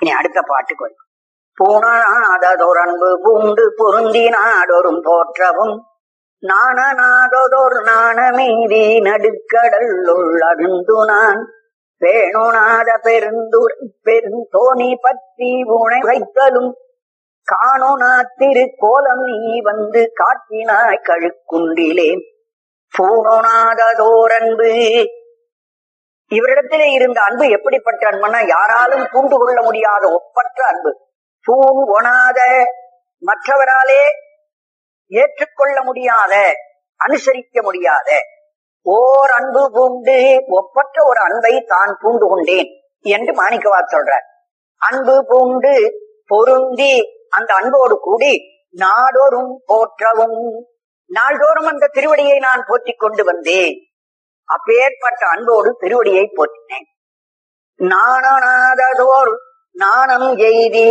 இனி அடுத்த பாட்டுக்கு வரும் பூணாததோர் அன்பு பூண்டு பொருந்தினாடொரும் போற்றவும் நாணநாததோர் நாணமீதி நடுக்கடலுள் அருந்து நான் வேணுநாத பெருந்துரை பெருந்தோணி பற்றி உணை வைத்தலும் காணோனா திருக்கோலம் நீ வந்து காட்டினாய் கழுக்குண்டிலே பூணோனாததோரன்பு இவரிடத்திலே இருந்த அன்பு எப்படிப்பட்ட அன்புனா யாராலும் பூண்டு கொள்ள முடியாத ஒப்பற்ற அன்பு பூண் ஒணாத மற்றவராலே ஏற்றுக்கொள்ள முடியாத அனுசரிக்க முடியாத ஓர் அன்பு பூண்டு ஒப்பற்ற ஒரு அன்பை தான் பூண்டு கொண்டேன் என்று மாணிக்கவார் சொல்றார் அன்பு பூண்டு பொருந்தி அந்த அன்போடு கூடி நாடோறும் போற்றவும் நாள்தோறும் அந்த திருவடியை நான் போற்றிக் கொண்டு வந்தேன் அப்பேற்பட்ட அன்போடு திருவடியை போற்றினேன் நாணநாததோர் நாணம் எய்தி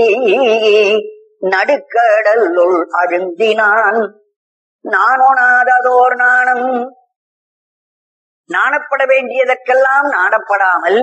நடுக்கடலுள் அழுந்தினான் நாணோநாததோர் நாணம் நாணப்பட வேண்டியதற்கெல்லாம் நாணப்படாமல்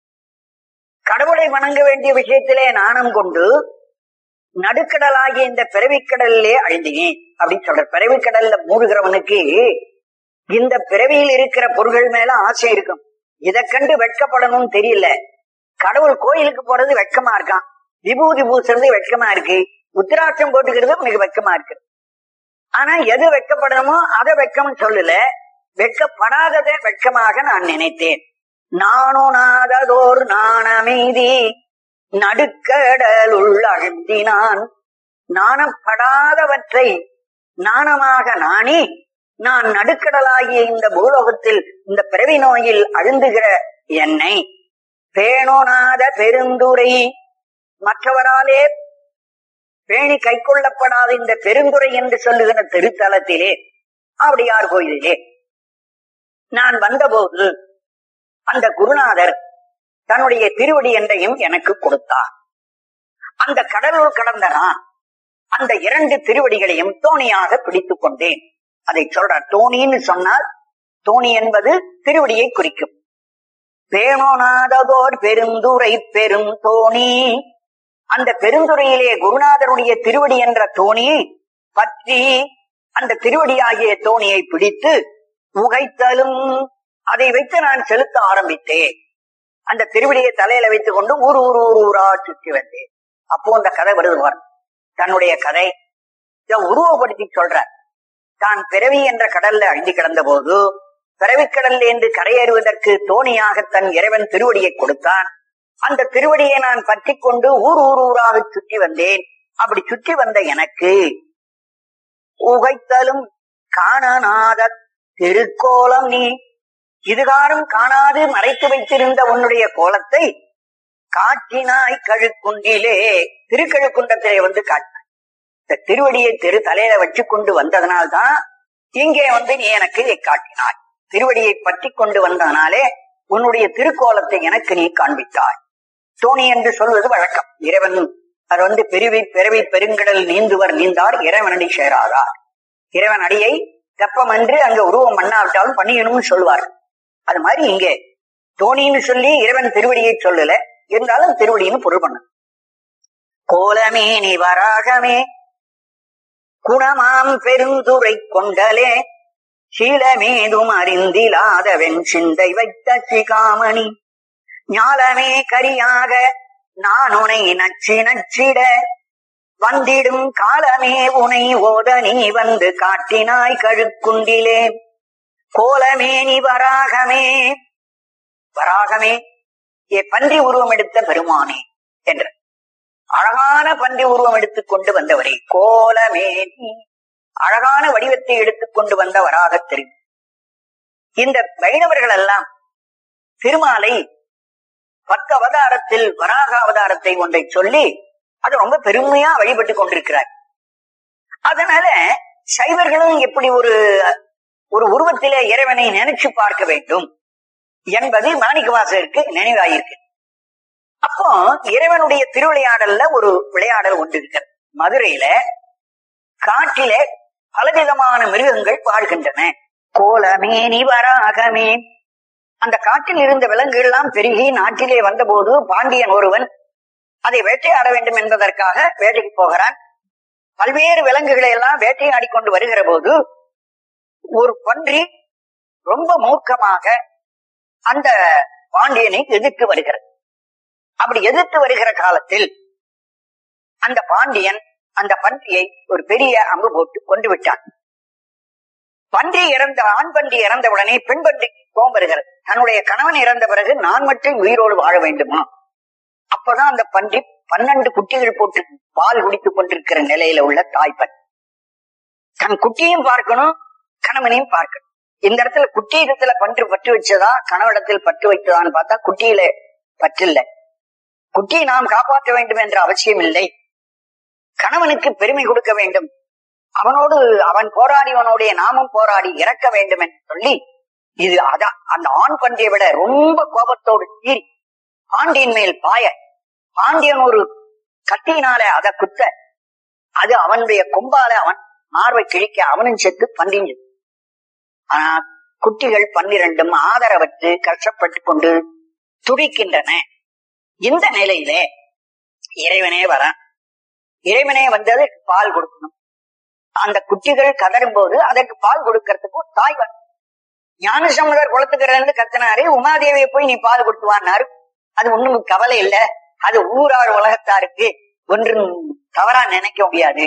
கடவுளை வணங்க வேண்டிய விஷயத்திலே நாணம் கொண்டு நடுக்கடலாகிய இந்த பிறவிக்கடலிலே அழுந்தினேன் அப்படின்னு சொல்ற பிறவிக்கடல்ல மூழ்கிறவனுக்கு இந்த பிறவியில் இருக்கிற பொருள்கள் மேல ஆசை இருக்கும் இதை கண்டு வெட்கப்படணும்னு தெரியல கடவுள் கோயிலுக்கு போறது வெட்கமா இருக்கான் விபூதி பூசுறது வெட்கமா இருக்கு உத்திராட்சம் போட்டுக்கிறது உனக்கு வெட்கமா இருக்கு ஆனா எது வெட்கப்படணுமோ அதை வெட்கம் சொல்லல வெட்கப்படாததை வெட்கமாக நான் நினைத்தேன் நானுனாததோர் நாணமீதி நடுக்கடலுள் அழுந்தினான் நாணப்படாதவற்றை நாணமாக நாணி நான் நடுக்கடலாகிய இந்த பூலோகத்தில் இந்த பிறவி நோயில் அழுந்துகிற என்னை பேணோனாத பெருந்துரை மற்றவராலே பேணி கைக்கொள்ளப்படாத இந்த பெருந்துரை என்று சொல்லுகிற திருத்தலத்திலே அப்படியார் கோயிலிலே நான் வந்தபோது அந்த குருநாதர் தன்னுடைய திருவடி என்றையும் எனக்கு கொடுத்தார் அந்த கடலுள் கடந்த நான் அந்த இரண்டு திருவடிகளையும் தோணியாக பிடித்துக் கொண்டேன் அதை சொல்றார் தோணின்னு சொன்னால் தோணி என்பது திருவடியை குறிக்கும் பேணோநாததோர் பெருந்துரை பெரும் தோணி அந்த பெருந்துறையிலே குருநாதருடைய திருவடி என்ற தோணியை பற்றி அந்த திருவடியாகிய தோணியை பிடித்து உகைத்தலும் அதை வைத்து நான் செலுத்த ஆரம்பித்தேன் அந்த திருவடியை தலையில வைத்துக் கொண்டு ஊர் ஊர் ஊர் ஊரா சுற்றி வந்தேன் அப்போ அந்த கதை வருதுவார் தன்னுடைய கதை இதை உருவப்படுத்தி சொல்ற தான் பிறவி என்ற கடல்ல அழிந்து கிடந்த போது பிறவிக்கடல் என்று கரையேறுவதற்கு தோணியாக தன் இறைவன் திருவடியை கொடுத்தான் அந்த திருவடியை நான் பற்றி கொண்டு ஊர் ஊர் ஊராக சுற்றி வந்தேன் அப்படி சுற்றி வந்த எனக்கு உகைத்தலும் காணனாத திருக்கோலம் நீ இதுகாரும் காணாது மறைத்து வைத்திருந்த உன்னுடைய கோலத்தை காட்டினாய் கழுக்குண்டிலே திருக்கழுக்குண்டத்திலே வந்து காட்டினாய் இந்த திருவடியை திரு தலையில வச்சு கொண்டு வந்ததனால்தான் இங்கே வந்து நீ எனக்கு இதை காட்டினாய் திருவடியை பற்றி கொண்டு வந்ததனாலே உன்னுடைய திருக்கோலத்தை எனக்கு நீ காண்பித்தாய் தோணி என்று சொல்வது வழக்கம் இறைவன் அது வந்து பெருவி பிறவி பெருங்கடல் நீந்துவர் நீந்தார் இறைவனடி சேராதார் இறைவன் அடியை தெப்பம் என்று அங்க உருவம் பண்ணாவிட்டாலும் பண்ணியணும்னு சொல்லுவார் அது மாதிரி இங்கே தோணின்னு சொல்லி இறைவன் திருவடியை சொல்லல இருந்தாலும் திருவடின்னு பொருள் பண்ண கோலமே நீ வராகமே குணமாம் பெருந்துரை கொண்டலே சீலமேதும் அறிந்திலாதவன் சிந்தை வைத்த சிகாமணி ஞாலமே கரியாக நான் உனை நச்சி நச்சிட வந்திடும் காலமே உனை ஓத நீ வந்து காட்டினாய் கழுக்குண்டிலே கோலமே நீ வராகமே வராகமே ஏ பன்றி உருவம் எடுத்த பெருமானே என்ற அழகான பன்றி உருவம் எடுத்துக் கொண்டு வந்தவரே கோலமே நீ அழகான வடிவத்தை எடுத்துக்கொண்டு வந்த வராக தெரியும் இந்த வைணவர்கள் எல்லாம் திருமாலை பத்து அவதாரத்தில் வராக அவதாரத்தை ஒன்றை சொல்லி அது ரொம்ப பெருமையா வழிபட்டு கொண்டிருக்கிறார் அதனால சைவர்களும் எப்படி ஒரு ஒரு உருவத்திலே இறைவனை நினைச்சு பார்க்க வேண்டும் என்பது மாணிக்கவாசருக்கு நினைவாயிருக்கு அப்போ இறைவனுடைய திருவிளையாடல்ல ஒரு விளையாடல் ஒன்று இருக்கிறது மதுரையில காட்டிலே பலவிதமான மிருகங்கள் வாழ்கின்றன கோலமேனி வராகமே அந்த காட்டில் இருந்த விலங்குகள் எல்லாம் பெருகி நாட்டிலே வந்தபோது பாண்டியன் ஒருவன் அதை வேட்டையாட வேண்டும் என்பதற்காக வேட்டைக்கு போகிறான் பல்வேறு விலங்குகளை எல்லாம் வேட்டையாடி கொண்டு வருகிற போது ஒரு பன்றி ரொம்ப மூர்க்கமாக அந்த பாண்டியனை எதிர்த்து வருகிறது அப்படி எதிர்த்து வருகிற காலத்தில் அந்த பாண்டியன் அந்த பன்றியை ஒரு பெரிய அம்பு போட்டு கொண்டு விட்டான் பன்றி இறந்த ஆண் பன்றி இறந்த உடனே பெண் பன்றி கோபம் வருகிறது தன்னுடைய கணவன் இறந்த பிறகு நான் மட்டும் உயிரோடு வாழ வேண்டுமா அப்பதான் அந்த பன்றி பன்னெண்டு குட்டிகள் போட்டு பால் குடித்துக் கொண்டிருக்கிற நிலையில உள்ள தாய்ப்பன் தன் குட்டியும் பார்க்கணும் கணவனையும் பார்க்கணும் இந்த இடத்துல குட்டி இடத்துல பன்று பற்று வச்சதா கணவனிடத்தில் பற்று வைத்ததான்னு பார்த்தா குட்டியில பற்றில்லை குட்டியை நாம் காப்பாற்ற வேண்டும் என்ற அவசியம் இல்லை கணவனுக்கு பெருமை கொடுக்க வேண்டும் அவனோடு அவன் போராடியவனுடைய நாமும் போராடி இறக்க வேண்டும் என்று சொல்லி இது அதான் அந்த ஆண் பன்றியை விட ரொம்ப கோபத்தோடு சீறி பாண்டியன் மேல் பாய பாண்டியன் ஒரு கத்தியினால அதை குத்த அது அவனுடைய கொம்பால அவன் மார்பை கிழிக்க அவனும் செத்து பன்றிஞ்சு ஆனா குட்டிகள் பன்னிரண்டும் ஆதரவற்று கஷ்டப்பட்டு கொண்டு துடிக்கின்றன இந்த நிலையிலே இறைவனே வரான் இறைவனே வந்து அதற்கு பால் கொடுக்கணும் அந்த குட்டிகள் கதறும் போது அதற்கு பால் கொடுக்கறதுக்கு ஒரு தாய் வரும் ஞானசம்பதர் குளத்துக்கிறன்னு கத்தினாரு உமாதேவியை போய் நீ பால் கொடுத்துவான்னாரு அது ஒண்ணும் கவலை இல்ல அது ஊரார் உலகத்தாருக்கு ஒன்றும் தவறா நினைக்க முடியாது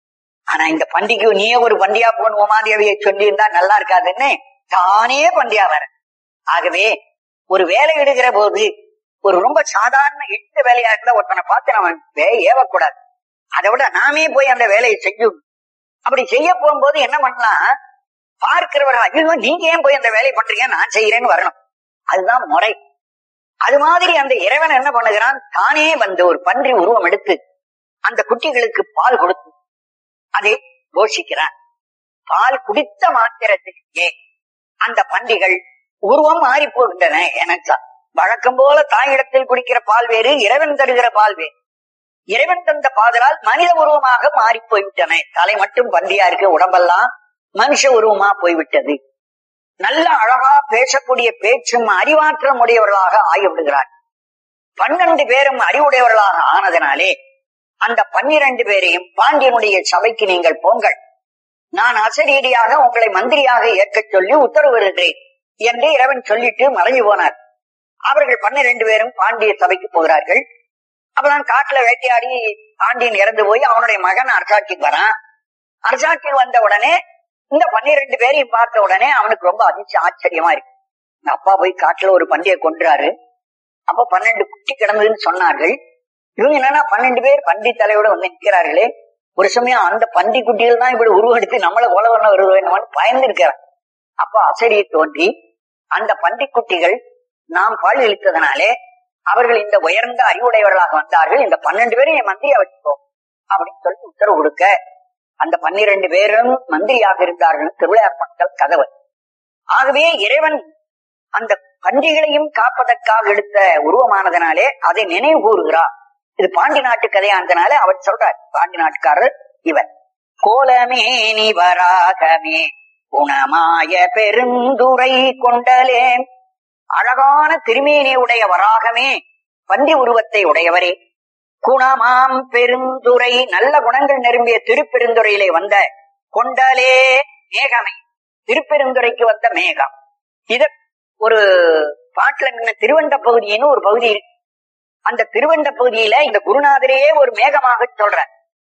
ஆனா இந்த பண்டிகை நீயே ஒரு பண்டியா போன் உமாதேவியை சொல்லி இருந்தா நல்லா இருக்காதுன்னு தானே பண்டியா வர ஆகவே ஒரு வேலை இடுகிற போது ஒரு ரொம்ப சாதாரண எட்டு வேலையா இருந்தா ஒருத்தனை பார்த்து நம்ம வே- ஏவக்கூடாது அதை விட நாமே போய் அந்த வேலையை செஞ்சோம் அப்படி செய்ய போகும்போது என்ன பண்ணலாம் பார்க்கிறவர்கள் ஐயோ நீங்க ஏன் போய் அந்த வேலையை பண்றீங்க நான் செய்யறேன்னு வரணும் அதுதான் முறை அது மாதிரி அந்த இறைவன் என்ன பண்ணுகிறான் தானே வந்து ஒரு பன்றி உருவம் எடுத்து அந்த குட்டிகளுக்கு பால் கொடுத்து அதை போஷிக்கிறான் பால் குடித்த மாத்திரத்திலேயே அந்த பன்றிகள் உருவம் மாறி போகின்றன எனக்கு வழக்கம் போல தாயிடத்தில் குடிக்கிற பால் வேறு இறைவன் தருகிற பால் வேறு இறைவன் தந்த பாதலால் மனித உருவமாக மாறி போய்விட்டன தலை மட்டும் பன்றியா இருக்கு உடம்பெல்லாம் மனுஷ உருவமா போய்விட்டது நல்ல அழகா பேசக்கூடிய பேச்சும் அறிவாற்றல் உடையவர்களாக ஆகிவிடுகிறார் பன்னெண்டு பேரும் அறிவுடையவர்களாக ஆனதனாலே அந்த பன்னிரண்டு பேரையும் பாண்டியனுடைய சபைக்கு நீங்கள் போங்கள் நான் அசரீதியாக உங்களை மந்திரியாக ஏற்கச் சொல்லி உத்தரவிடுகிறேன் என்று இறைவன் சொல்லிட்டு மறைஞ்சு போனார் அவர்கள் பன்னிரண்டு பேரும் பாண்டிய சபைக்கு போகிறார்கள் அப்பதான் காட்டுல வேட்டையாடி பாண்டியன் இறந்து போய் அவனுடைய மகன் அரசாட்சிக்கு வரான் அரசாட்சிக்கு வந்த உடனே இந்த பன்னிரண்டு பேரையும் பார்த்த உடனே அவனுக்கு ரொம்ப அதிர்ச்சி ஆச்சரியமா இருக்கு எங்க அப்பா போய் காட்டுல ஒரு பண்டிகை கொன்றாரு அப்ப பன்னெண்டு குட்டி கிடந்ததுன்னு சொன்னார்கள் இவங்க என்னன்னா பன்னெண்டு பேர் பண்டி தலையோட வந்து நிற்கிறார்களே ஒரு சமயம் அந்த பண்டி குட்டிகள் தான் இப்படி உருவெடுத்து நம்மள கொலை பண்ண வருவேன் பயந்து இருக்கிறான் அப்ப அசடியை தோன்றி அந்த பண்டி குட்டிகள் நாம் பால் இழுத்ததனாலே அவர்கள் இந்த உயர்ந்த அறிவுடையவர்களாக வந்தார்கள் இந்த பன்னெண்டு பேரும் என் மந்திரியா வச்சுக்கோ அப்படின்னு சொல்லி உத்தரவு கொடுக்க அந்த பன்னிரண்டு பேரும் மந்திரியாக இருந்தார்கள் திருவிளையார் மக்கள் கதவு ஆகவே இறைவன் அந்த பன்றிகளையும் காப்பதற்காக எடுத்த உருவமானதனாலே அதை நினைவு கூறுகிறார் இது பாண்டி நாட்டு கதையானதுனால அவர் சொல்றார் பாண்டி நாட்டுக்காரர் இவர் கோலமே நிவராகமே குணமாய பெருந்துரை கொண்டலே அழகான திருமேனி உடைய வராகமே பன்றி உருவத்தை உடையவரே குணமாம் பெருந்துரை நல்ல குணங்கள் நிரம்பிய திருப்பெருந்துறையிலே வந்த கொண்டலே மேகமே திருப்பெருந்துறைக்கு வந்த மேகம் இது ஒரு பாட்டுல நின்ன திருவண்ட பகுதின்னு ஒரு பகுதி இருக்கு அந்த திருவண்ட பகுதியில இந்த குருநாதரையே ஒரு மேகமாக சொல்ற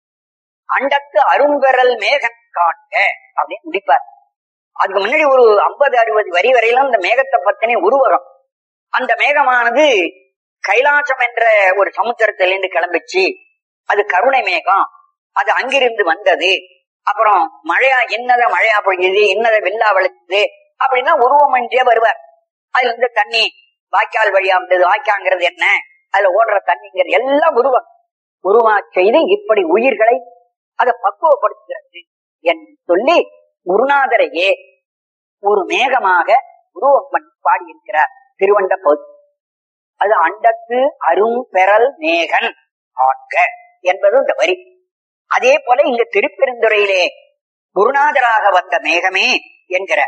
அண்டத்து அரும்பெறல் மேகன் காண்க அப்படின்னு முடிப்பார் அதுக்கு முன்னாடி ஒரு ஐம்பது அறுபது வரி வரையிலும் அந்த மேகத்தை பத்தின உருவகம் அந்த மேகமானது கைலாசம் என்ற ஒரு சமுத்திரத்திலிருந்து கிளம்பிச்சு அது கருணை மேகம் அது அங்கிருந்து வந்தது அப்புறம் மழையா என்னத மழையா பொழியுது என்னத வெள்ளா வளைச்சது அப்படின்னா உருவம் என்றே வருவார் அதுல இருந்து தண்ணி வாய்க்கால் வழியா வந்தது வாய்க்காங்கிறது என்ன அதுல ஓடுற தண்ணிங்கிறது எல்லாம் உருவம் உருவா செய்து இப்படி உயிர்களை அதை பக்குவப்படுத்துகிறது என்று சொல்லி குருநாதரையே ஒரு மேகமாக உருவம் பண்ணி பாடியிருக்கிறார் திருவண்ட பகுதி அது அண்டத்து அரும் பெறல் மேகன் ஆட்க என்பது இந்த வரி அதே போல இங்க திருப்பெருந்துறையிலே குருநாதராக வந்த மேகமே என்கிற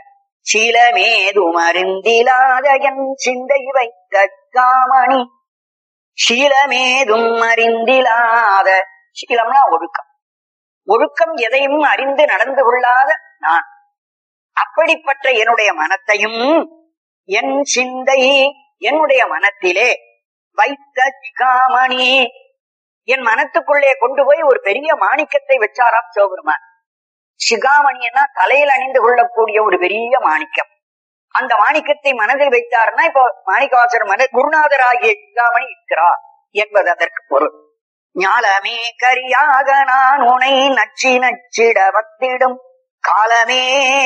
சீலமேது மருந்திலாத என் சிந்தை வைத்த காமணி சீலமேதும் அறிந்திலாத சீலம்னா ஒழுக்கம் ஒழுக்கம் எதையும் அறிந்து நடந்து கொள்ளாத நான் அப்படிப்பட்ட என்னுடைய மனத்தையும் என் சிந்தை என்னுடைய மனத்திலே வைத்த சிகாமணி என் மனத்துக்குள்ளே கொண்டு போய் ஒரு பெரிய மாணிக்கத்தை வச்சாராம் சிவபெருமான் சிகாமணின்னா தலையில் அணிந்து கொள்ளக்கூடிய ஒரு பெரிய மாணிக்கம் அந்த மாணிக்கத்தை மனதில் வைத்தார்னா இப்போ மாணிக்கவாசர் மன குருநாதராகிய சிகாமணி இருக்கிறார் என்பது அதற்கு பொருள் ஞாலமே கரியாக நான் உனை நச்சி நச்சிட வத்திடும் காலமே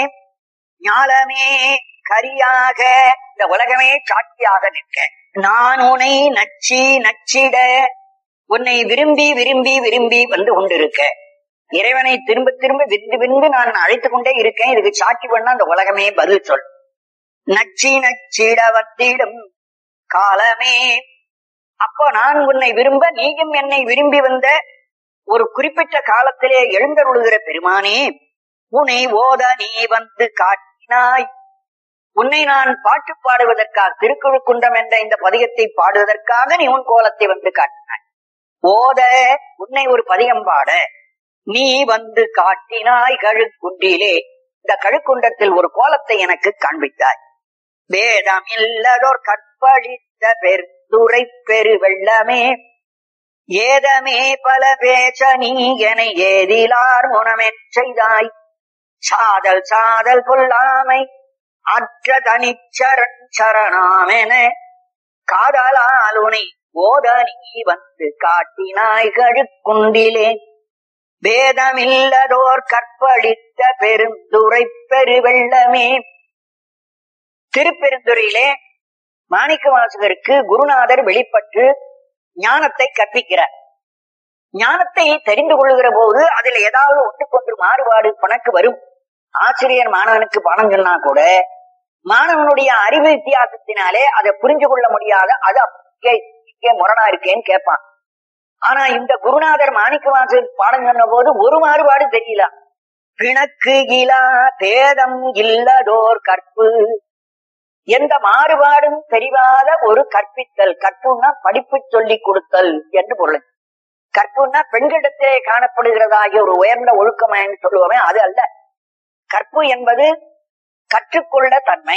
ஞாலமே கரியாக இந்த உலகமே சாட்சியாக நிற்க நான் உன்னை நச்சி நச்சிட உன்னை விரும்பி விரும்பி விரும்பி வந்து கொண்டிருக்க இறைவனை திரும்ப திரும்ப விந்து விந்து நான் அழைத்துக் கொண்டே இருக்கேன் இதுக்கு சாட்சி பண்ண அந்த உலகமே பதில் சொல் நச்சி நச்சிட வத்திடும் காலமே அப்போ நான் உன்னை விரும்ப நீயும் என்னை விரும்பி வந்த ஒரு குறிப்பிட்ட காலத்திலே எழுந்தருளுகிற பெருமானே உன்னை ஓத நீ வந்து காட்டினாய் உன்னை நான் பாட்டு பாடுவதற்காக திருக்குழுக்குண்டம் என்ற இந்த பதிகத்தை பாடுவதற்காக நீ உன் கோலத்தை வந்து காட்டினாய் ஓத உன்னை ஒரு பதிகம் பாட நீ வந்து காட்டினாய் கழுக்குண்டிலே இந்த கழுக்குண்டத்தில் ஒரு கோலத்தை எனக்கு காண்பித்தாய் வேதம் இல்லதோர் கற்பழித்த பெருந்துரை பெரு வெள்ளமே ஏதமே பல பேச நீ என ஏதிலார் முனமென் செய்தாய் சாதல் சாதல் கொல்லாமை அற்ற தனிச்சரண் சரணாமென காதலாலுனை ஓத நீ வந்து காட்டினாய் கழுக்குண்டிலே வேதமில்லதோர் கற்பழித்த பெருந்துரை பெருவெள்ளமே திருப்பெருந்துறையிலே மாணிக்க வாசகருக்கு குருநாதர் வெளிப்பட்டு ஞானத்தை கற்பிக்கிறார் ஞானத்தை தெரிந்து கொள்ளுகிற போது அதுல ஏதாவது ஒன்றுக்கொன்று மாறுபாடு பணக்கு வரும் ஆசிரியர் மாணவனுக்கு பணம் சொன்னா கூட மாணவனுடைய அறிவு வித்தியாசத்தினாலே அதை புரிஞ்சு கொள்ள முடியாத அது அப்படியே இங்கே முரணா இருக்கேன்னு கேட்பான் ஆனா இந்த குருநாதர் மாணிக்கவாசர் பாடம் சொன்ன போது ஒரு மாறுபாடு தெரியல பிணக்கு இலா பேதம் இல்லதோர் கற்பு எந்த மாறுபாடும் தெரியாத ஒரு கற்பித்தல் கற்புன்னா படிப்பு சொல்லி கொடுத்தல் என்று பொருள் கற்புன்னா பெண்களிடத்திலே காணப்படுகிறதாகிய ஒரு உயர்ந்த ஒழுக்கமயன்னு சொல்லுவோமே அது அல்ல கற்பு என்பது கற்றுக்கொள்ள தன்மை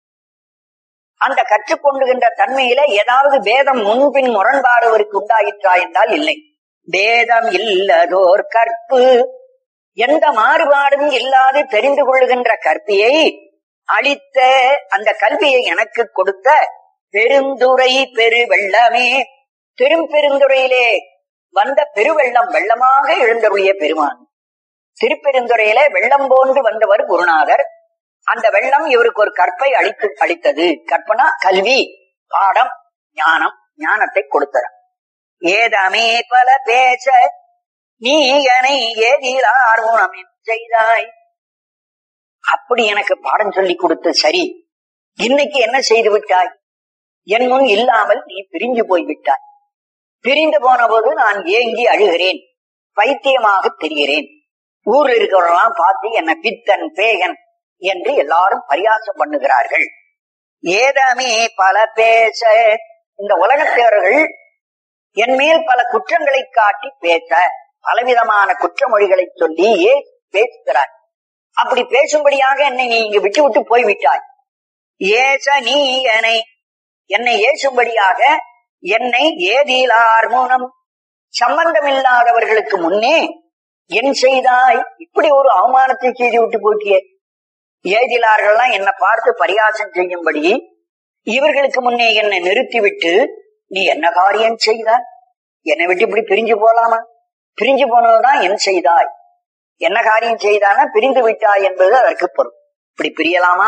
அந்த கற்றுக்கொண்டுகின்ற தன்மையில ஏதாவது வேதம் முன்பின் முரண்பாடுவருக்கு உண்டாயிற்றா என்றால் இல்லை வேதம் இல்லதோர் கற்பு எந்த மாறுபாடும் இல்லாது தெரிந்து கொள்ளுகின்ற கற்பியை அளித்த அந்த கல்வியை எனக்கு கொடுத்த பெருந்துரை பெரு வெள்ளமே திருப்பெருந்துறையிலே வந்த பெருவெள்ளம் வெள்ளமாக எழுந்தருளிய பெருமான் திருப்பெருந்துறையில வெள்ளம் போன்று வந்தவர் குருநாதர் அந்த வெள்ளம் இவருக்கு ஒரு கற்பை அளித்து அளித்தது கற்பனா கல்வி பாடம் ஞானம் ஞானத்தை கொடுத்தது ஏதமே பல பேச நீ எனை ஏதிலார் ஊனம் செய்தாய் அப்படி எனக்கு பாடம் சொல்லி கொடுத்து சரி இன்னைக்கு என்ன செய்து விட்டாய் என் முன் இல்லாமல் நீ பிரிஞ்சு போய் விட்டாய் பிரிந்து போன போது நான் ஏங்கி அழுகிறேன் பைத்தியமாக தெரிகிறேன் ஊர்ல இருக்கிறவரெல்லாம் பார்த்து என்ன பித்தன் பேகன் என்று எல்லாரும் பரியாசம் பண்ணுகிறார்கள் ஏதமே பல பேச இந்த உலகத்தேவர்கள் என் மேல் பல குற்றங்களை காட்டி பேச பலவிதமான குற்றமொழிகளை சொல்லி ஏ பேசுகிறார் அப்படி பேசும்படியாக என்னை நீ இங்கு விட்டு விட்டு போய்விட்டாய் ஏச நீ என்னை என்னை ஏசும்படியாக என்னை ஏதிலார் மூலம் சம்பந்தமில்லாதவர்களுக்கு முன்னே என் செய்தாய் இப்படி ஒரு அவமானத்தை செய்து விட்டு போட்டியே ஏதிலார்கள்லாம் என்னை பார்த்து பரியாசம் செய்யும்படி இவர்களுக்கு முன்னே என்னை நிறுத்திவிட்டு நீ என்ன காரியம் செய்தாய் என்னை விட்டு இப்படி பிரிஞ்சு போலாமா பிரிஞ்சு போனதுதான் என் செய்தாய் என்ன காரியம் செய்தானா பிரிந்து விட்டாய் என்பது அதற்கு பொருள் இப்படி பிரியலாமா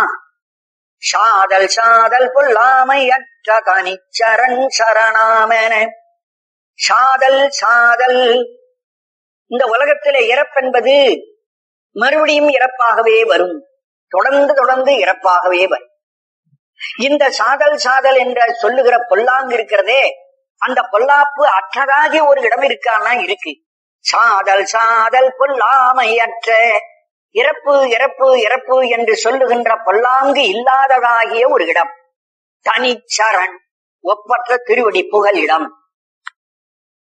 சாதல் சாதல் பொல்லாமை அற்ற தனிச்சரண் சரணாமென சாதல் சாதல் இந்த உலகத்திலே இறப்பென்பது மறுபடியும் இறப்பாகவே வரும் தொடர்ந்து தொடர்ந்து இறப்பாகவே வரும் இந்த சாதல் சாதல் என்ற சொல்லுகிற பொல்லாங்கு இருக்கிறதே அந்த பொல்லாப்பு அற்றதாகிய ஒரு இடம் இருக்கானா இருக்கு சாதல் சாதல் பொல்லாமை அற்ற இறப்பு இறப்பு இறப்பு என்று சொல்லுகின்ற பொல்லாங்கு இல்லாததாகிய ஒரு இடம் தனிச்சரண் ஒப்பற்ற திருவடி புகழ் இடம்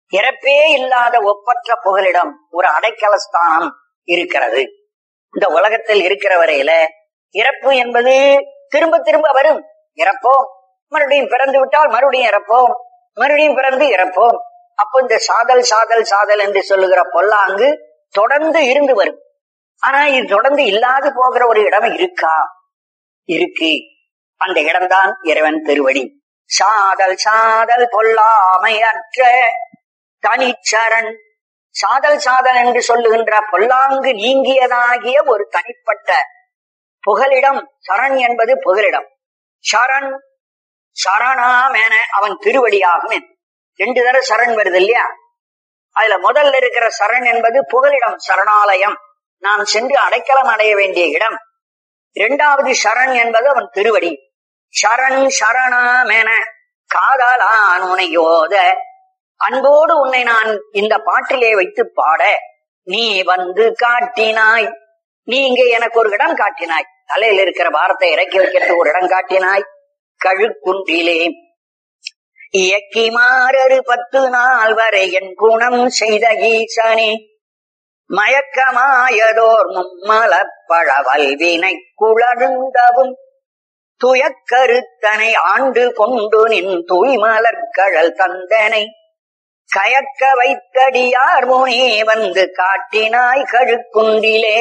இறப்பே இல்லாத ஒப்பற்ற புகலிடம் ஒரு அடைக்கல ஸ்தானம் இருக்கிறது இந்த உலகத்தில் இருக்கிற வரையில இறப்பு என்பது திரும்ப திரும்ப வரும் இறப்போம் மறுபடியும் பிறந்து விட்டால் மறுபடியும் இறப்போம் மறுபடியும் பிறந்து இறப்போம் அப்போ இந்த சாதல் சாதல் சாதல் என்று சொல்லுகிற பொல்லாங்கு தொடர்ந்து இருந்து வரும் ஆனா இது தொடர்ந்து இல்லாது போகிற ஒரு இடம் இருக்கா இருக்கு அந்த இடம்தான் இறைவன் திருவடி சாதல் சாதல் பொல்லாமை அற்ற தனிச்சரண் சாதல் சாதல் என்று சொல்லுகின்ற பொல்லாங்கு நீங்கியதாகிய ஒரு தனிப்பட்ட புகலிடம் சரண் என்பது புகலிடம் சரண் சரணாம் என அவன் திருவடியாகும் ரெண்டு தர சரண் வருது இல்லையா அதுல முதல்ல இருக்கிற சரண் என்பது புகலிடம் சரணாலயம் நாம் சென்று அடைக்கலம் அடைய வேண்டிய இடம் இரண்டாவது சரண் என்பது அவன் திருவடி சரண் சரணாம் என காதலான் உனையோத அன்போடு உன்னை நான் இந்த பாட்டிலே வைத்து பாட நீ வந்து காட்டினாய் நீ இங்க எனக்கு ஒரு இடம் காட்டினாய் தலையில் இருக்கிற பாரத்தை இறக்கி வைக்கிறதுக்கு ஒரு இடம் காட்டினாய் கழுக்குன்றிலே இயக்கி மாறரு பத்து நாள் வரை என் குணம் செய்த ஈசனே மயக்கமாயதோர் மும்மலப்பழவல்வினை குளருந்தவும் துயக்கருத்தனை ஆண்டு கொண்டு நின் தூய்மலர்கழல் தந்தனை கயக்க வைத்தடியார் முனே வந்து காட்டினாய் கழுக்குன்றிலே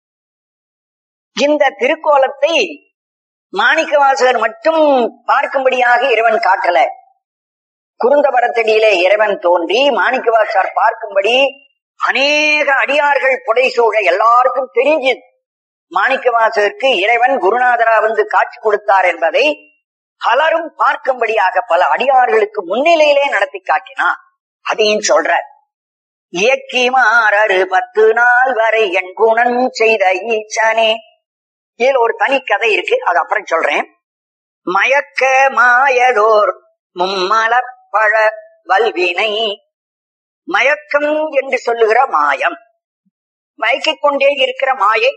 இந்த திருக்கோலத்தை மாணிக்கவாசகர் மட்டும் பார்க்கும்படியாக இறைவன் காட்டல குருந்தபரத்தடியிலே இறைவன் தோன்றி மாணிக்கவாசகர் பார்க்கும்படி அநேக அடியார்கள் புடைசூழ எல்லாருக்கும் தெரிஞ்சு மாணிக்கவாசகருக்கு இறைவன் குருநாதரா வந்து காட்சி கொடுத்தார் என்பதை பலரும் பார்க்கும்படியாக பல அடியார்களுக்கு முன்னிலையிலே நடத்தி காட்டினார் அதையும் சொல்ற இயக்கி மாறரு பத்து நாள் வரை என் குணம் செய்த ஈச்சனே இதுல ஒரு தனி கதை இருக்கு அது அப்புறம் சொல்றேன் மயக்க மாயதோர் மும்மலப்பழ வல்வினை மயக்கம் என்று சொல்லுகிற மாயம் மயக்கிக் கொண்டே இருக்கிற மாயை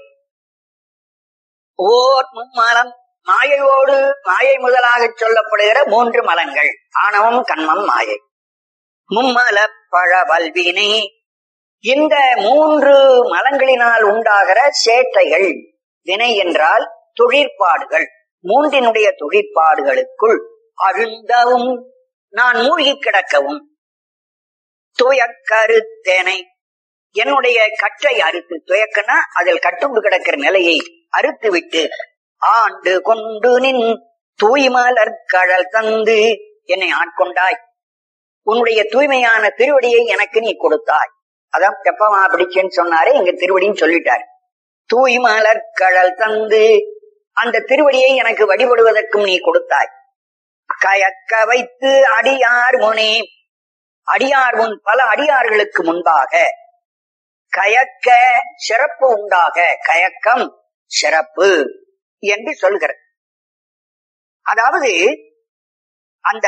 ஓர் மும்மலம் மாயையோடு மாயை முதலாக சொல்லப்படுகிற மூன்று மலங்கள் ஆணவம் கண்மம் மாயை மும்மல பழவல்வினை இந்த மூன்று மலங்களினால் உண்டாகிற சேட்டைகள் வினை என்றால் தொழிற்பாடுகள் மூன்றினுடைய தொழிற்பாடுகளுக்குள் அருந்தவும் நான் மூழ்கி கிடக்கவும் துயக்கருத்தேனை என்னுடைய கற்றை அறுத்து துயக்கனா அதில் கட்டுண்டு கிடக்கிற நிலையை அறுத்து விட்டு ஆண்டு கொண்டு நின் தூய்மலர் கடல் தந்து என்னை ஆட்கொண்டாய் உன்னுடைய தூய்மையான திருவடியை எனக்கு நீ கொடுத்தாய் அதான் தெப்பமா பிடிச்சேன்னு சொன்னாரே எங்க திருவடின்னு சொல்லிட்டார் தூய்மலர் கடல் தந்து அந்த திருவடியை எனக்கு வழிபடுவதற்கும் நீ கொடுத்தாய் கயக்க வைத்து அடியார் முனே அடியார் முன் பல அடியார்களுக்கு முன்பாக கயக்க சிறப்பு உண்டாக கயக்கம் சிறப்பு என்று சொல்கிறது அதாவது அந்த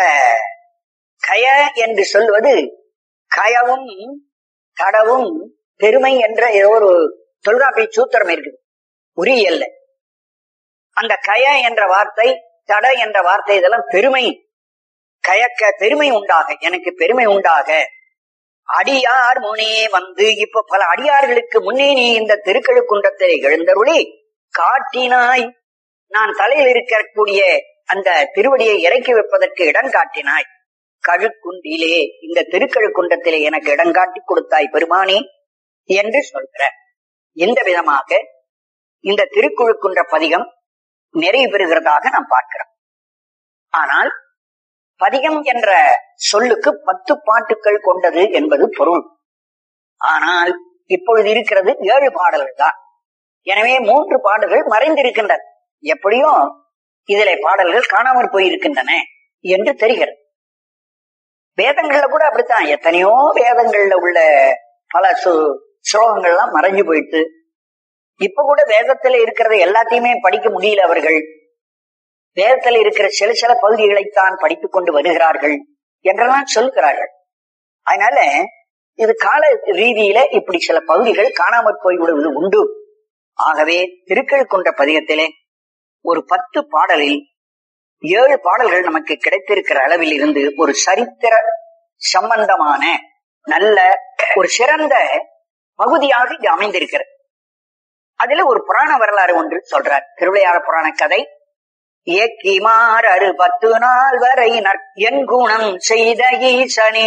கய என்று சொல்வது கயவும் கடவும் பெருமை என்ற ஏதோ ஒரு தொல்காப்பி சூத்திரம் இருக்குது உரியல்ல அந்த கய என்ற வார்த்தை தட என்ற வார்த்தை இதெல்லாம் பெருமை கயக்க பெருமை உண்டாக எனக்கு பெருமை உண்டாக அடியார் முனே வந்து இப்ப பல அடியார்களுக்கு முன்னே நீ இந்த திருக்கழுக்குன்றத்தை எழுந்தருளி காட்டினாய் நான் தலையில் இருக்கக்கூடிய அந்த திருவடியை இறக்கி வைப்பதற்கு இடம் காட்டினாய் கழுக்குன்றிலே இந்த திருக்கழுக்குன்றத்திலே எனக்கு இடம் காட்டி கொடுத்தாய் பெருமானே என்று சொல்கிற இந்த விதமாக இந்த திருக்குழுக்குன்ற பதிகம் நிறைவு பெறுகிறதாக நாம் பார்க்கிறோம் ஆனால் பதிகம் என்ற சொல்லுக்கு பத்து பாட்டுக்கள் கொண்டது என்பது பொருள் ஆனால் இப்பொழுது இருக்கிறது ஏழு பாடல்கள் தான் எனவே மூன்று பாடல்கள் மறைந்திருக்கின்றன எப்படியும் இதிலே பாடல்கள் காணாமற் போயிருக்கின்றன என்று தெரிகிறது வேதங்கள்ல கூட அப்படித்தான் எத்தனையோ வேதங்கள்ல உள்ள பல ஸ்லோகங்கள்லாம் மறைஞ்சு போயிட்டு இப்ப கூட வேதத்துல இருக்கிறத எல்லாத்தையுமே படிக்க முடியல அவர்கள் வேதத்தில் இருக்கிற சில சில பகுதிகளைத்தான் படித்துக் கொண்டு வருகிறார்கள் என்றெல்லாம் சொல்கிறார்கள் அதனால இது கால ரீதியில இப்படி சில பகுதிகள் காணாமற் போய்விடுவது உண்டு ஆகவே திருக்கள் கொண்ட பதிகத்திலே ஒரு பத்து பாடலில் ஏழு பாடல்கள் நமக்கு கிடைத்திருக்கிற அளவில் இருந்து ஒரு சரித்திர சம்பந்தமான நல்ல ஒரு சிறந்த பகுதியாக இது அமைந்திருக்கிறது அதுல ஒரு புராண வரலாறு ஒன்று சொல்றார் திருவிளையாட புராண கதை ஏக்கிமார் அறு பத்து நாள் வரை என் குணம் செய்த ஈசனே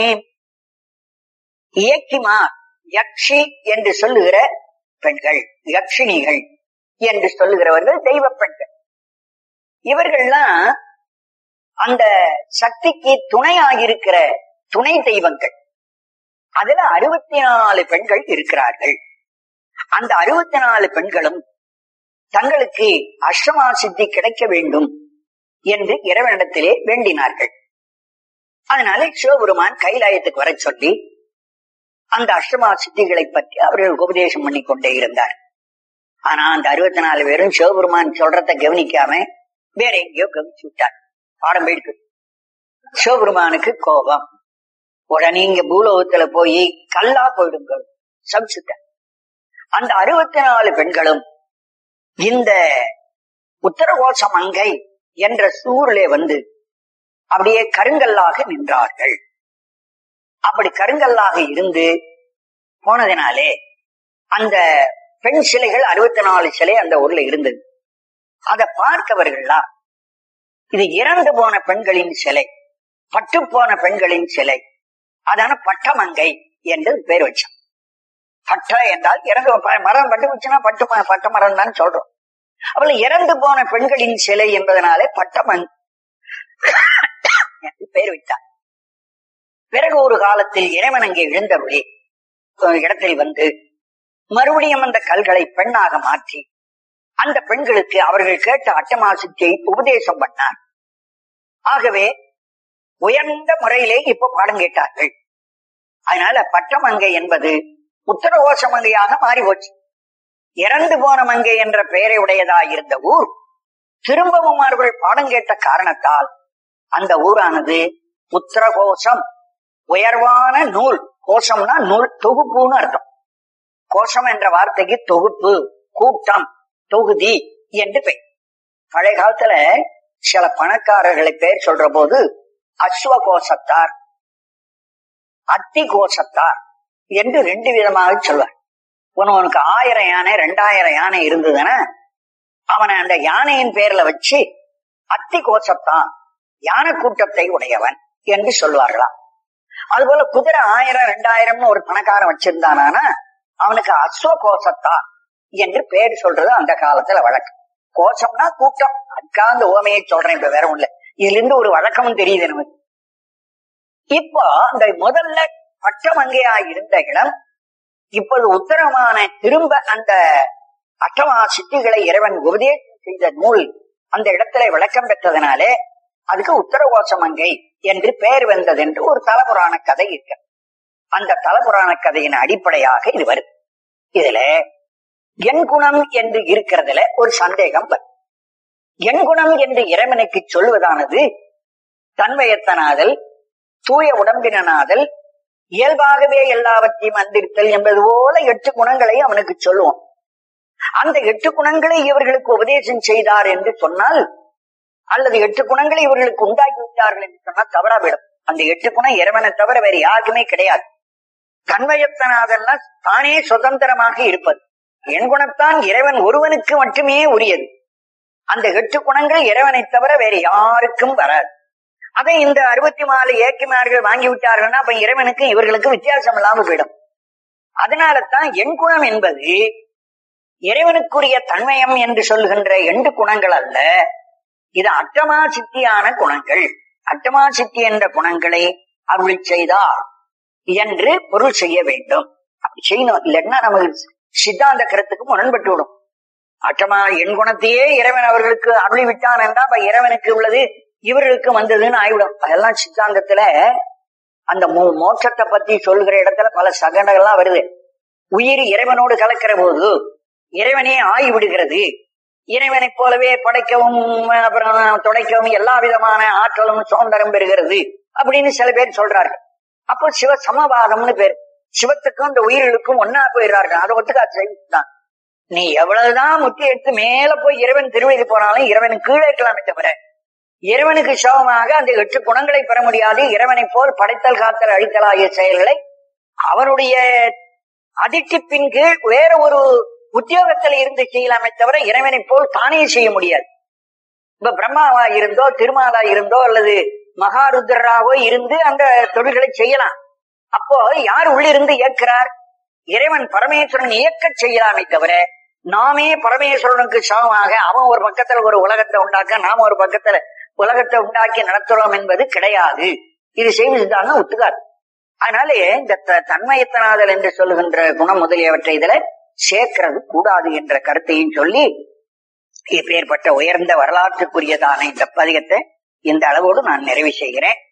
இயக்கிமார் யக்ஷி என்று சொல்லுகிற பெண்கள் யக்ஷினிகள் என்று சொல்லுகிறவர்கள் தெய்வ பெண்கள் இவர்கள்லாம் அந்த சக்திக்கு துணையாகிருக்கிற துணை தெய்வங்கள் அதுல அறுபத்தி நாலு பெண்கள் இருக்கிறார்கள் அந்த அறுபத்தி நாலு பெண்களும் தங்களுக்கு அஷ்டமா சித்தி கிடைக்க வேண்டும் என்று இறைவனிடத்திலே வேண்டினார்கள் அதனால சிவபெருமான் கைலாயத்துக்கு வர சொல்லி அந்த அஷ்டமா சித்திகளை பற்றி அவர்கள் உபதேசம் பண்ணி கொண்டே இருந்தார் ஆனா அந்த அறுபத்தி நாலு பேரும் சிவபெருமான் சொல்றத கவனிக்காம வேற எங்கேயோ கவனிச்சு விட்டார் பாடம் போயிட்டு சிவபெருமானுக்கு கோபம் உடனே இங்க பூலோகத்துல போய் கல்லா போயிடுங்கள் சம்சுட்டார் அந்த அறுபத்தி நாலு பெண்களும் இந்த உத்தரகோச மங்கை என்ற சூரிலே வந்து அப்படியே கருங்கல்லாக நின்றார்கள் அப்படி கருங்கல்லாக இருந்து போனதினாலே அந்த பெண் சிலைகள் அறுபத்தி நாலு சிலை அந்த ஊர்ல இருந்தது அதை பார்த்தவர்கள்லாம் இது இறந்து போன பெண்களின் சிலை பட்டு போன பெண்களின் சிலை அதான பட்டமங்கை என்று பேர் வச்சான் பட்ட என்றால் இறந்து மரம் பட்டு வச்சுன்னா பட்டு பட்ட மரம் தான் சொல்றோம் அவள் இறந்து போன பெண்களின் சிலை என்பதனாலே பட்டமங் என்று பெயர் வைத்தார் பிறகு ஒரு காலத்தில் இறைவன் அங்கே எழுந்தபடி இடத்தில் வந்து மறுபடியும் அந்த கல்களை பெண்ணாக மாற்றி அந்த பெண்களுக்கு அவர்கள் கேட்ட அட்டமாசித்தை உபதேசம் பண்ணார் ஆகவே உயர்ந்த முறையிலே இப்ப பாடம் கேட்டார்கள் அதனால பட்டமங்கை என்பது உத்தரகோச மங்கையாக மாறி போச்சு இறந்து போன மங்கை என்ற பெயரை உடையதாயிருந்த ஊர் திரும்பவும் அவர்கள் பாடம் கேட்ட காரணத்தால் அந்த ஊரானது உத்தரகோஷம் உயர்வான நூல் கோஷம்னா நூல் தொகுப்புன்னு அர்த்தம் கோஷம் என்ற வார்த்தைக்கு தொகுப்பு கூட்டம் தொகுதி என்று பெயர் பழைய காலத்துல சில பணக்காரர்களை பெயர் சொல்ற போது அஸ்வ கோஷத்தார் அத்தி கோஷத்தார் என்று ரெண்டு விதமாக சொல்வார் உனக்கு ஆயிரம் யானை ரெண்டாயிரம் யானை இருந்ததுன்னா அவனை அந்த யானையின் பேர்ல வச்சு அத்தி கோஷத்தான் யானை கூட்டத்தை உடையவன் என்று சொல்வார்களாம் அதுபோல குதிரை ஆயிரம் ரெண்டாயிரம்னு ஒரு பணக்காரன் வச்சிருந்தானா அவனுக்கு அஸ்வ கோஷத்தான் என்று பேர் சொல்றது அந்த காலத்துல வழக்கம் கோஷம்னா கூட்டம் அதுக்காக அந்த ஓமையை சொல்றேன் இப்ப வேற ஒண்ணு இதுல இருந்து ஒரு வழக்கமும் தெரியுது நமக்கு இப்போ அந்த முதல்ல பட்டமங்கையா இருந்த இடம் இப்போது உத்தரமான திரும்ப அந்த அட்டமா சித்திகளை இறைவன் உபதேசம் செய்த நூல் அந்த இடத்துல விளக்கம் பெற்றதுனாலே அதுக்கு உத்தரகோசமங்கை என்று பெயர் வந்தது என்று ஒரு தலபுராண கதை இருக்கு அந்த தலபுராண கதையின் அடிப்படையாக இது வருது இதுல என் குணம் என்று இருக்கிறதுல ஒரு சந்தேகம் வரும் என் குணம் என்று இறைவனுக்கு சொல்வதானது தன்வயத்தனாதல் தூய உடம்பினாதல் இயல்பாகவே எல்லாவற்றையும் அந்திருத்தல் என்பது போல எட்டு குணங்களை அவனுக்கு சொல்லுவோம் அந்த எட்டு குணங்களை இவர்களுக்கு உபதேசம் செய்தார் என்று சொன்னால் அல்லது எட்டு குணங்களை இவர்களுக்கு உண்டாக்கி விட்டார்கள் என்று சொன்னால் தவறா விடும் அந்த எட்டு குணம் இறைவனை தவிர வேற யாருக்குமே கிடையாது கண்வயத்தனாதல்னா தானே சுதந்திரமாக இருப்பது என் குணத்தான் இறைவன் ஒருவனுக்கு மட்டுமே உரியது அந்த எட்டு குணங்கள் இறைவனை தவிர வேற யாருக்கும் வராது அதை இந்த அறுபத்தி நாலு ஏக்கிமார்கள் வாங்கி விட்டார்கள்னா அப்ப இறைவனுக்கு இவர்களுக்கு வித்தியாசம் இல்லாம போயிடும் அதனால தான் எண் குணம் என்பது இறைவனுக்குரிய தன்மயம் என்று சொல்லுகின்ற எண்டு குணங்கள் அல்ல இது அட்டமா சித்தியான குணங்கள் அட்டமா சித்தி என்ற குணங்களை அருள் செய்தார் என்று பொருள் செய்ய வேண்டும் அப்படி செய்யணும் இல்லைன்னா நமக்கு சித்தாந்த கருத்துக்கு முரண்பட்டு விடும் அட்டமா என் குணத்தையே இறைவன் அவர்களுக்கு அருளி விட்டான் என்றா அப்ப இறைவனுக்கு உள்ளது இவர்களுக்கு வந்ததுன்னு ஆயிவிடும் அதெல்லாம் சித்தாந்தத்துல அந்த மோட்சத்தை பத்தி சொல்கிற இடத்துல பல சகடங்கள்லாம் வருது உயிர் இறைவனோடு கலக்கிற போது இறைவனே ஆய் விடுகிறது இறைவனை போலவே படைக்கவும் அப்புறம் துடைக்கவும் எல்லா விதமான ஆற்றலும் சுதந்திரம் பெறுகிறது அப்படின்னு சில பேர் சொல்றார்கள் அப்போ சிவ சமவாதம்னு பேர் சிவத்துக்கும் இந்த உயிர்களுக்கும் ஒன்னா போயிடுறார்கள் அதை ஒத்துக்கா தான் நீ எவ்வளவுதான் முட்டி எடுத்து மேல போய் இறைவன் திருவடி போனாலும் இறைவனுக்கு கீழே இருக்கலாமே தவிர இறைவனுக்கு சமமாக அந்த எட்டு குணங்களை பெற முடியாது இறைவனை போல் படைத்தல் காத்தல் அழித்தல் ஆகிய செயல்களை அவனுடைய அதிர்ச்சிப்பின் கீழ் வேற ஒரு உத்தியோகத்தில் இருந்து செய்யலாமே தவிர இறைவனை போல் தானே செய்ய முடியாது இப்ப பிரம்மாவா இருந்தோ திருமாலா இருந்தோ அல்லது மகாருத்ராவோ இருந்து அந்த தொழில்களை செய்யலாம் அப்போ யார் உள்ளிருந்து இயக்கிறார் இறைவன் பரமேஸ்வரன் இயக்க செய்யலாமே தவிர நாமே பரமேஸ்வரனுக்கு சமமாக அவன் ஒரு பக்கத்துல ஒரு உலகத்தை உண்டாக்க நாம ஒரு பக்கத்துல உலகத்தை உண்டாக்கி நடத்துறோம் என்பது கிடையாது இது செய்தி சித்தாந்தம் ஒத்துக்காது அதனாலே இந்த த- தன்மயத்தனாதல் என்று சொல்லுகின்ற குணம் முதலியவற்றை இதுல சேர்க்கிறது கூடாது என்ற கருத்தையும் சொல்லி இப்பேற்பட்ட உயர்ந்த வரலாற்றுக்குரியதான இந்த பதிகத்தை இந்த அளவோடு நான் நிறைவு செய்கிறேன்